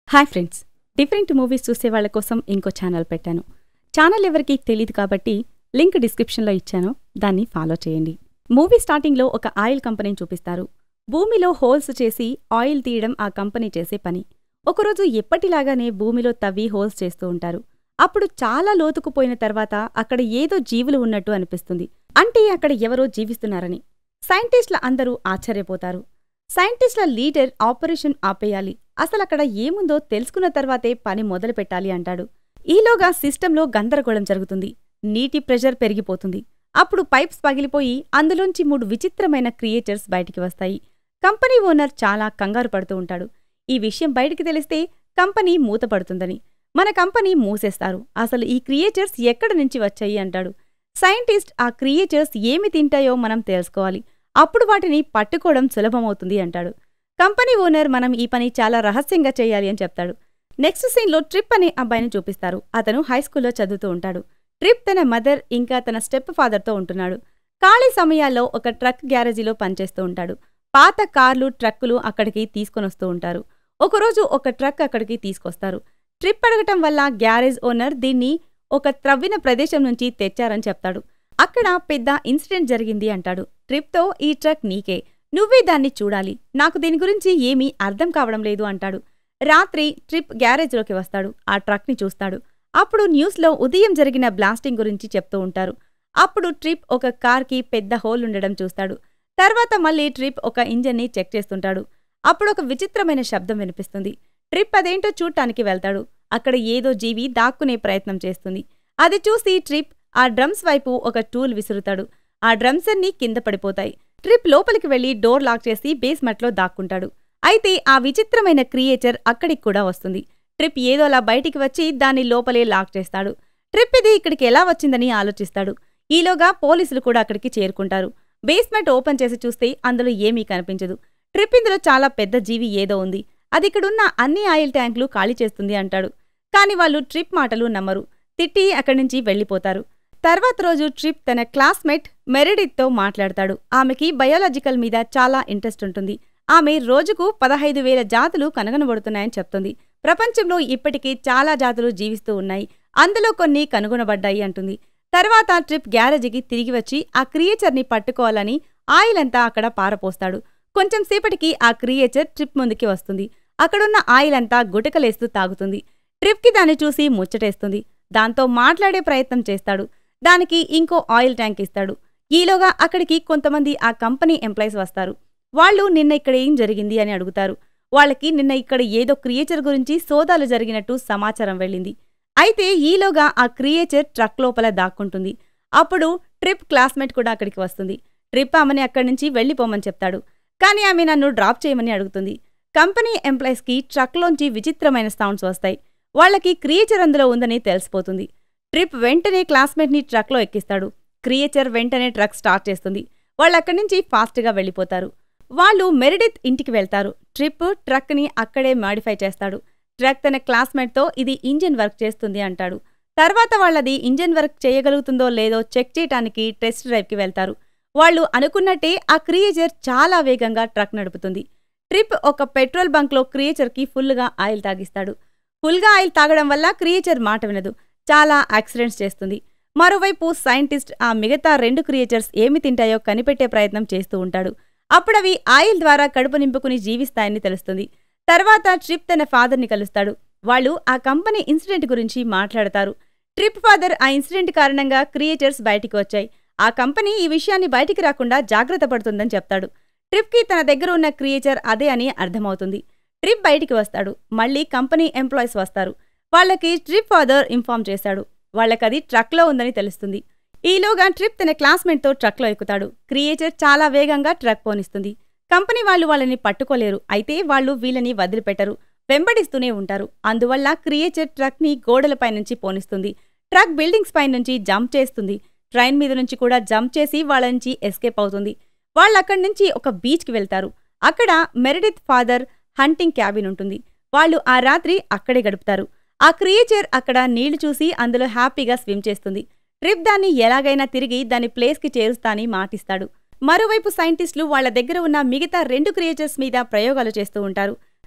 hi friends different movies చూసే వాళ్ళ కోసం ఇంకో ఛానల్ పెట్టాను ఛానల్ ఎవరికి తెలియదు కాబట్టి లింక్ డిస్క్రిప్షన్లో ఇచ్చాను దాన్ని ఫాలో చేయండి మూవీ స్టార్టింగ్లో ఒక ఆయిల్ కంపెనీని చూపిస్తారు భూమిలో హోల్స్ చేసి ఆయిల్ తీయడం ఆ కంపెనీ చేసే పని ఒకరోజు ఎప్పటిలాగానే భూమిలో తవ్వి హోల్స్ చేస్తూ ఉంటారు అప్పుడు చాలా లోతుకుపోయిన తర్వాత అక్కడ ఏదో జీవులు ఉన్నట్టు అనిపిస్తుంది అంటే అక్కడ ఎవరో జీవిస్తున్నారని సైంటిస్టుల అందరూ ఆశ్చర్యపోతారు సైంటిస్టుల లీడర్ ఆపరేషన్ ఆపేయాలి అసలక్కడ ఏముందో తెలుసుకున్న తర్వాతే పని మొదలు పెట్టాలి అంటాడు ఈలోగా సిస్టంలో గందరగోళం జరుగుతుంది నీటి ప్రెషర్ పెరిగిపోతుంది అప్పుడు పైప్స్ పగిలిపోయి అందులోంచి మూడు విచిత్రమైన క్రియేచర్స్ బయటికి వస్తాయి కంపెనీ ఓనర్ చాలా కంగారు పడుతూ ఉంటాడు ఈ విషయం బయటికి తెలిస్తే కంపెనీ మూతపడుతుందని మన కంపెనీ మూసేస్తారు అసలు ఈ క్రియేచర్స్ ఎక్కడి నుంచి వచ్చాయి అంటాడు సైంటిస్ట్ ఆ క్రియేచర్స్ ఏమి తింటాయో మనం తెలుసుకోవాలి అప్పుడు వాటిని పట్టుకోవడం సులభమవుతుంది అంటాడు కంపెనీ ఓనర్ మనం ఈ పని చాలా రహస్యంగా చేయాలి అని చెప్తాడు నెక్స్ట్ సీన్లో ట్రిప్ అనే అబ్బాయిని చూపిస్తారు అతను హైస్కూల్లో చదువుతూ ఉంటాడు ట్రిప్ తన మదర్ ఇంకా తన స్టెప్ ఫాదర్తో ఉంటున్నాడు ఖాళీ సమయాల్లో ఒక ట్రక్ గ్యారేజీలో పనిచేస్తూ ఉంటాడు పాత కార్లు ట్రక్కులు అక్కడికి తీసుకొనొస్తూ ఉంటారు ఒకరోజు ఒక ట్రక్ అక్కడికి తీసుకొస్తారు ట్రిప్ అడగటం వల్ల గ్యారేజ్ ఓనర్ దీన్ని ఒక త్రవ్విన ప్రదేశం నుంచి తెచ్చారని చెప్తాడు అక్కడ పెద్ద ఇన్సిడెంట్ జరిగింది అంటాడు ట్రిప్తో ఈ ట్రక్ నీకే నువ్వే దాన్ని చూడాలి నాకు దీని గురించి ఏమీ అర్థం కావడం లేదు అంటాడు రాత్రి ట్రిప్ గ్యారేజ్లోకి వస్తాడు ఆ ట్రక్ని చూస్తాడు అప్పుడు న్యూస్లో ఉదయం జరిగిన బ్లాస్టింగ్ గురించి చెప్తూ ఉంటారు అప్పుడు ట్రిప్ ఒక కార్కి పెద్ద హోల్ ఉండడం చూస్తాడు తర్వాత మళ్ళీ ట్రిప్ ఒక ఇంజన్ని చెక్ చేస్తుంటాడు అప్పుడు ఒక విచిత్రమైన శబ్దం వినిపిస్తుంది ట్రిప్ అదేంటో చూడటానికి వెళ్తాడు అక్కడ ఏదో జీవి దాక్కునే ప్రయత్నం చేస్తుంది అది చూసి ట్రిప్ ఆ డ్రమ్స్ వైపు ఒక టూల్ విసురుతాడు ఆ డ్రమ్స్ అన్నీ కింద పడిపోతాయి ట్రిప్ లోపలికి వెళ్లి డోర్ లాక్ చేసి బేస్మెంట్లో దాక్కుంటాడు అయితే ఆ విచిత్రమైన క్రియేచర్ అక్కడికి కూడా వస్తుంది ట్రిప్ ఏదోలా బయటికి వచ్చి దాన్ని లోపలే లాక్ చేస్తాడు ట్రిప్ ఇది ఇక్కడికి ఎలా వచ్చిందని ఆలోచిస్తాడు ఈలోగా పోలీసులు కూడా అక్కడికి చేరుకుంటారు బేస్మెంట్ ఓపెన్ చేసి చూస్తే అందులో ఏమీ కనిపించదు ట్రిప్ ఇందులో చాలా పెద్ద జీవి ఏదో ఉంది అది ఇక్కడున్న అన్ని ఆయిల్ ట్యాంకులు ఖాళీ చేస్తుంది అంటాడు కాని వాళ్ళు ట్రిప్ మాటలు నమ్మరు తిట్టి అక్కడి నుంచి వెళ్ళిపోతారు తర్వాత రోజు ట్రిప్ తన క్లాస్మేట్ మెరిడిత్తో మాట్లాడతాడు ఆమెకి బయాలజికల్ మీద చాలా ఇంట్రెస్ట్ ఉంటుంది ఆమె రోజుకు పదహైదు వేల జాతులు కనుగొనబడుతున్నాయని చెప్తుంది ప్రపంచంలో ఇప్పటికీ చాలా జాతులు జీవిస్తూ ఉన్నాయి అందులో కొన్ని కనుగొనబడ్డాయి అంటుంది తర్వాత ట్రిప్ గ్యారేజీకి తిరిగి వచ్చి ఆ క్రియేచర్ని పట్టుకోవాలని ఆయిల్ అంతా అక్కడ పారపోస్తాడు కొంచెం సేపటికి ఆ క్రియేచర్ ట్రిప్ ముందుకి వస్తుంది అక్కడున్న ఆయిల్ అంతా గుటకలేస్తూ తాగుతుంది ట్రిప్కి దాన్ని చూసి ముచ్చటేస్తుంది దాంతో మాట్లాడే ప్రయత్నం చేస్తాడు దానికి ఇంకో ఆయిల్ ట్యాంక్ ఇస్తాడు ఈలోగా అక్కడికి కొంతమంది ఆ కంపెనీ ఎంప్లాయీస్ వస్తారు వాళ్ళు నిన్న ఇక్కడ ఏం జరిగింది అని అడుగుతారు వాళ్ళకి నిన్న ఇక్కడ ఏదో క్రియేచర్ గురించి సోదాలు జరిగినట్టు సమాచారం వెళ్ళింది అయితే ఈలోగా ఆ క్రియేచర్ ట్రక్ లోపల దాక్కుంటుంది అప్పుడు ట్రిప్ క్లాస్మేట్ కూడా అక్కడికి వస్తుంది ట్రిప్ ఆమెని అక్కడి నుంచి వెళ్ళిపోమని చెప్తాడు కానీ ఆమె నన్ను డ్రాప్ చేయమని అడుగుతుంది కంపెనీ ఎంప్లాయీస్కి ట్రక్లోంచి విచిత్రమైన సౌండ్స్ వస్తాయి వాళ్ళకి క్రియేచర్ అందులో ఉందని తెలిసిపోతుంది ట్రిప్ వెంటనే క్లాస్మేట్ని ట్రక్లో ఎక్కిస్తాడు క్రియేచర్ వెంటనే ట్రక్ స్టార్ట్ చేస్తుంది వాళ్ళు అక్కడి నుంచి ఫాస్ట్గా వెళ్ళిపోతారు వాళ్ళు మెరిడిత్ ఇంటికి వెళ్తారు ట్రిప్ ట్రక్ని అక్కడే మాడిఫై చేస్తాడు ట్రక్ తన క్లాస్మేట్తో ఇది ఇంజిన్ వర్క్ చేస్తుంది అంటాడు తర్వాత వాళ్ళది ఇంజిన్ వర్క్ చేయగలుగుతుందో లేదో చెక్ చేయటానికి టెస్ట్ డ్రైవ్కి వెళ్తారు వాళ్ళు అనుకున్నట్టే ఆ క్రియేచర్ చాలా వేగంగా ట్రక్ నడుపుతుంది ట్రిప్ ఒక పెట్రోల్ బంక్లో క్రియేచర్కి ఫుల్గా ఆయిల్ తాగిస్తాడు ఫుల్గా ఆయిల్ తాగడం వల్ల క్రియేచర్ మాట వినదు చాలా యాక్సిడెంట్స్ చేస్తుంది మరోవైపు సైంటిస్ట్ ఆ మిగతా రెండు క్రియేచర్స్ ఏమి తింటాయో కనిపెట్టే ప్రయత్నం చేస్తూ ఉంటాడు అప్పుడవి ఆయిల్ ద్వారా కడుపు నింపుకుని జీవిస్తాయని తెలుస్తుంది తర్వాత ట్రిప్ తన ఫాదర్ని కలుస్తాడు వాళ్ళు ఆ కంపెనీ ఇన్సిడెంట్ గురించి మాట్లాడతారు ట్రిప్ ఫాదర్ ఆ ఇన్సిడెంట్ కారణంగా క్రియేచర్స్ బయటికి వచ్చాయి ఆ కంపెనీ ఈ విషయాన్ని బయటికి రాకుండా జాగ్రత్త పడుతుందని చెప్తాడు ట్రిప్కి తన దగ్గర ఉన్న క్రియేచర్ అదే అని అర్థమవుతుంది ట్రిప్ బయటికి వస్తాడు మళ్ళీ కంపెనీ ఎంప్లాయీస్ వస్తారు వాళ్ళకి ట్రిప్ ఫాదర్ ఇన్ఫార్మ్ చేశాడు వాళ్ళకది ట్రక్లో ఉందని తెలుస్తుంది ఈలోగా ట్రిప్ తన క్లాస్మేట్తో ట్రక్లో ఎక్కుతాడు క్రియేచర్ చాలా వేగంగా ట్రక్ పోనిస్తుంది కంపెనీ వాళ్ళు వాళ్ళని పట్టుకోలేరు అయితే వాళ్ళు వీళ్ళని వదిలిపెట్టరు వెంబడిస్తూనే ఉంటారు అందువల్ల క్రియేచర్ ట్రక్ని గోడలపై నుంచి పోనిస్తుంది ట్రక్ బిల్డింగ్స్ పై నుంచి జంప్ చేస్తుంది ట్రైన్ మీద నుంచి కూడా జంప్ చేసి వాళ్ళ నుంచి ఎస్కేప్ అవుతుంది వాళ్ళు అక్కడి నుంచి ఒక బీచ్కి వెళ్తారు అక్కడ మెరిడిత్ ఫాదర్ హంటింగ్ క్యాబిన్ ఉంటుంది వాళ్ళు ఆ రాత్రి అక్కడే గడుపుతారు ఆ క్రియేచర్ అక్కడ నీళ్లు చూసి అందులో హ్యాపీగా స్విమ్ చేస్తుంది ట్రిప్ దాన్ని ఎలాగైనా తిరిగి దాని ప్లేస్కి చేరుస్తా అని మాటిస్తాడు మరోవైపు సైంటిస్టులు వాళ్ళ దగ్గర ఉన్న మిగతా రెండు క్రియేచర్స్ మీద ప్రయోగాలు చేస్తూ ఉంటారు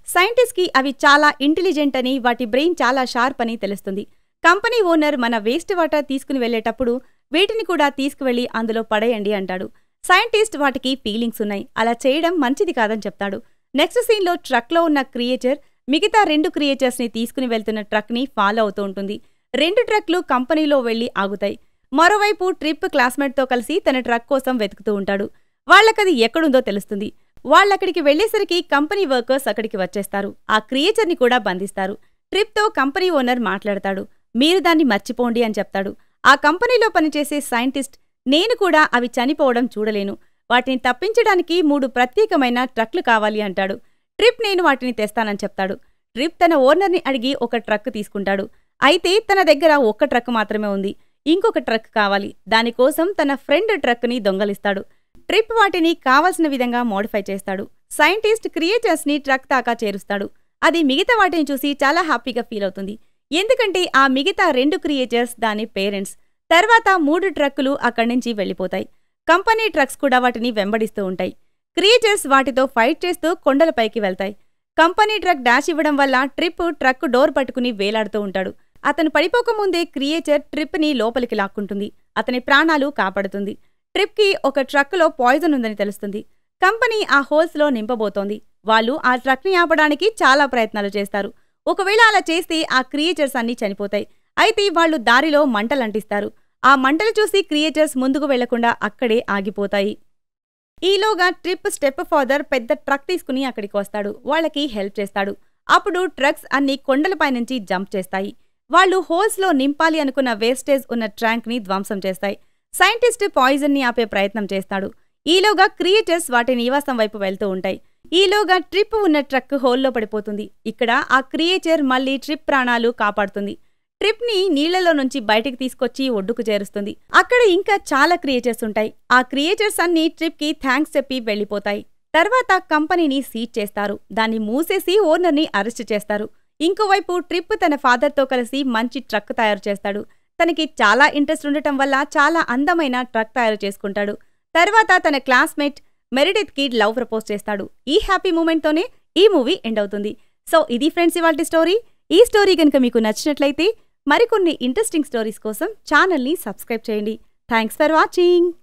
సైంటిస్ట్కి అవి చాలా ఇంటెలిజెంట్ అని వాటి బ్రెయిన్ చాలా షార్ప్ అని తెలుస్తుంది కంపెనీ ఓనర్ మన వేస్ట్ వాటర్ తీసుకుని వెళ్లేటప్పుడు వీటిని కూడా తీసుకువెళ్లి అందులో పడేయండి అంటాడు సైంటిస్ట్ వాటికి ఫీలింగ్స్ ఉన్నాయి అలా చేయడం మంచిది కాదని చెప్తాడు నెక్స్ట్ సీన్లో ట్రక్లో ఉన్న క్రియేచర్ మిగతా రెండు క్రియేచర్స్ని తీసుకుని వెళ్తున్న ట్రక్ని ఫాలో అవుతూ ఉంటుంది రెండు ట్రక్లు కంపెనీలో వెళ్లి ఆగుతాయి మరోవైపు ట్రిప్ క్లాస్మేట్తో కలిసి తన ట్రక్ కోసం వెతుకుతూ ఉంటాడు వాళ్ళకది ఎక్కడుందో తెలుస్తుంది వాళ్ళక్కడికి వెళ్లేసరికి కంపెనీ వర్కర్స్ అక్కడికి వచ్చేస్తారు ఆ క్రియేచర్ని కూడా బంధిస్తారు ట్రిప్తో కంపెనీ ఓనర్ మాట్లాడతాడు మీరు దాన్ని మర్చిపోండి అని చెప్తాడు ఆ కంపెనీలో పనిచేసే సైంటిస్ట్ నేను కూడా అవి చనిపోవడం చూడలేను వాటిని తప్పించడానికి మూడు ప్రత్యేకమైన ట్రక్లు కావాలి అంటాడు ట్రిప్ నేను వాటిని తెస్తానని చెప్తాడు ట్రిప్ తన ఓనర్ని అడిగి ఒక ట్రక్ తీసుకుంటాడు అయితే తన దగ్గర ఒక్క ట్రక్ మాత్రమే ఉంది ఇంకొక ట్రక్ కావాలి దానికోసం తన ఫ్రెండ్ ట్రక్ని దొంగలిస్తాడు ట్రిప్ వాటిని కావలసిన విధంగా మోడిఫై చేస్తాడు సైంటిస్ట్ క్రియేచర్స్ని ట్రక్ దాకా చేరుస్తాడు అది మిగతా వాటిని చూసి చాలా హ్యాపీగా ఫీల్ అవుతుంది ఎందుకంటే ఆ మిగతా రెండు క్రియేచర్స్ దాని పేరెంట్స్ తర్వాత మూడు ట్రక్కులు అక్కడి నుంచి వెళ్ళిపోతాయి కంపెనీ ట్రక్స్ కూడా వాటిని వెంబడిస్తూ ఉంటాయి క్రియేచర్స్ వాటితో ఫైట్ చేస్తూ కొండలపైకి వెళ్తాయి కంపెనీ ట్రక్ డాష్ ఇవ్వడం వల్ల ట్రిప్ ట్రక్ డోర్ పట్టుకుని వేలాడుతూ ఉంటాడు అతను పడిపోకముందే క్రియేచర్ ట్రిప్ని లోపలికి లాక్కుంటుంది అతని ప్రాణాలు కాపాడుతుంది ట్రిప్కి ఒక ట్రక్లో పాయిజన్ ఉందని తెలుస్తుంది కంపెనీ ఆ హోల్స్లో నింపబోతోంది వాళ్ళు ఆ ట్రక్ని ఆపడానికి చాలా ప్రయత్నాలు చేస్తారు ఒకవేళ అలా చేస్తే ఆ క్రియేచర్స్ అన్నీ చనిపోతాయి అయితే వాళ్ళు దారిలో మంటలంటిస్తారు ఆ మంటలు చూసి క్రియేచర్స్ ముందుకు వెళ్లకుండా అక్కడే ఆగిపోతాయి ఈలోగా ట్రిప్ స్టెప్ ఫాదర్ పెద్ద ట్రక్ తీసుకుని అక్కడికి వస్తాడు వాళ్ళకి హెల్ప్ చేస్తాడు అప్పుడు ట్రక్స్ అన్ని కొండలపై నుంచి జంప్ చేస్తాయి వాళ్ళు హోల్స్లో నింపాలి అనుకున్న వేస్టేజ్ ఉన్న ట్యాంక్ని ధ్వంసం చేస్తాయి సైంటిస్ట్ పాయిజన్ని ఆపే ప్రయత్నం చేస్తాడు ఈలోగా క్రియేటర్స్ వాటి నివాసం వైపు వెళ్తూ ఉంటాయి ఈలోగా ట్రిప్ ఉన్న ట్రక్ హోల్లో పడిపోతుంది ఇక్కడ ఆ క్రియేచర్ మళ్ళీ ట్రిప్ ప్రాణాలు కాపాడుతుంది ట్రిప్ ని నీళ్లలో నుంచి బయటికి తీసుకొచ్చి ఒడ్డుకు చేరుస్తుంది అక్కడ ఇంకా చాలా క్రియేచర్స్ ఉంటాయి ఆ క్రియేచర్స్ అన్ని ట్రిప్ కి థ్యాంక్స్ చెప్పి వెళ్లిపోతాయి తర్వాత కంపెనీని సీజ్ చేస్తారు దాన్ని మూసేసి ఓనర్ని అరెస్ట్ చేస్తారు ఇంకోవైపు ట్రిప్ తన ఫాదర్తో కలిసి మంచి ట్రక్ తయారు చేస్తాడు తనకి చాలా ఇంట్రెస్ట్ ఉండటం వల్ల చాలా అందమైన ట్రక్ తయారు చేసుకుంటాడు తర్వాత తన క్లాస్మేట్ మెరిడిత్ కి లవ్ ప్రపోజ్ చేస్తాడు ఈ హ్యాపీ మూమెంట్తోనే ఈ మూవీ ఎండ్ అవుతుంది సో ఇది ఫ్రెండ్స్ ఇవాళ స్టోరీ ఈ స్టోరీ కనుక మీకు నచ్చినట్లయితే మరికొన్ని ఇంట్రెస్టింగ్ స్టోరీస్ కోసం ఛానల్ని సబ్స్క్రైబ్ చేయండి థ్యాంక్స్ ఫర్ వాచింగ్